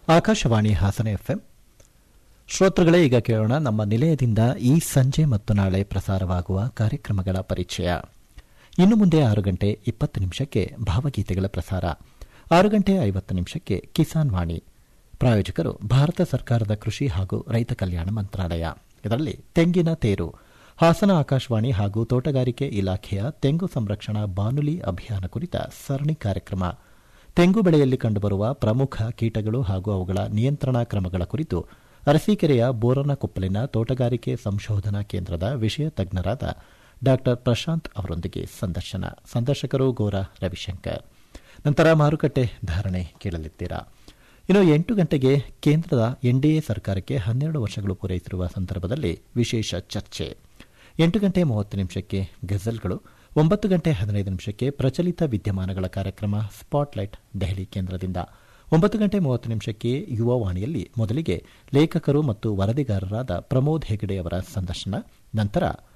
Akashvani Hassan FM ಶ್ರೋತೃಗಳೇ ಈಗ ಕೇಳೋಣ ನಮ್ಮ ನಿಲಯದಿಂದ ಈ ಸಂಜೆ ಮತ್ತು ನಾಳೆ ಪ್ರಸಾರವಾಗುವ ಕಾರ್ಯಕ್ರಮಗಳ ಪರಿಚಯ ಇನ್ನು ಮುಂದೆ ಆರು ಗಂಟೆ ಇಪ್ಪತ್ತು ನಿಮಿಷಕ್ಕೆ ಭಾವಗೀತೆಗಳ ಪ್ರಸಾರ ಆರು ಗಂಟೆ ಐವತ್ತು ನಿಮಿಷಕ್ಕೆ ಕಿಸಾನ್ ವಾಣಿ ಪ್ರಾಯೋಜಕರು ಭಾರತ ಸರ್ಕಾರದ ಕೃಷಿ ಹಾಗೂ ರೈತ ಕಲ್ಯಾಣ ಮಂತ್ರಾಲಯ ಇದರಲ್ಲಿ ತೆಂಗಿನ ತೇರು ಹಾಸನ ಆಕಾಶವಾಣಿ ಹಾಗೂ ತೋಟಗಾರಿಕೆ ಇಲಾಖೆಯ ತೆಂಗು ಸಂರಕ್ಷಣಾ ಬಾನುಲಿ ಅಭಿಯಾನ ಕುರಿತ ಸರಣಿ ಕಾರ್ಯಕ್ರಮ ತೆಂಗು ಬೆಳೆಯಲ್ಲಿ ಕಂಡುಬರುವ ಪ್ರಮುಖ ಕೀಟಗಳು ಹಾಗೂ ಅವುಗಳ ನಿಯಂತ್ರಣಾ ಕ್ರಮಗಳ ಕುರಿತು ಅರಸೀಕೆರೆಯ ಬೋರನಕೊಪ್ಪಲಿನ ತೋಟಗಾರಿಕೆ ಸಂಶೋಧನಾ ಕೇಂದ್ರದ ವಿಷಯ ತಜ್ಞರಾದ ಡಾ ಪ್ರಶಾಂತ್ ಅವರೊಂದಿಗೆ ಸಂದರ್ಶನ ಸಂದರ್ಶಕರು ಗೋರ ರವಿಶಂಕರ್ ನಂತರ ಮಾರುಕಟ್ಟೆ ಧಾರಣೆ ಕೇಳಲಿದ್ದೀರಾ ಇನ್ನು ಎಂಟು ಗಂಟೆಗೆ ಕೇಂದ್ರದ ಎನ್ಡಿಎ ಸರ್ಕಾರಕ್ಕೆ ಹನ್ನೆರಡು ವರ್ಷಗಳು ಪೂರೈಸಿರುವ ಸಂದರ್ಭದಲ್ಲಿ ವಿಶೇಷ ಚರ್ಚೆ ಎಂಟು ಗಂಟೆ ಮೂವತ್ತು ನಿಮಿಷಕ್ಕೆ ಗಜಲ್ಗಳು ಒಂಬತ್ತು ಗಂಟೆ ಹದಿನೈದು ನಿಮಿಷಕ್ಕೆ ಪ್ರಚಲಿತ ವಿದ್ಯಮಾನಗಳ ಕಾರ್ಯಕ್ರಮ ಸ್ಪಾಟ್ಲೈಟ್ ದೆಹಲಿ ಕೇಂದ್ರದಿಂದ ಒಂಬತ್ತು ಗಂಟೆ ಮೂವತ್ತು ನಿಮಿಷಕ್ಕೆ ಯುವವಾಣಿಯಲ್ಲಿ ಮೊದಲಿಗೆ ಲೇಖಕರು ಮತ್ತು ವರದಿಗಾರರಾದ ಪ್ರಮೋದ್ ಹೆಗಡೆ ಅವರ ಸಂದರ್ಶನ ನಂತರ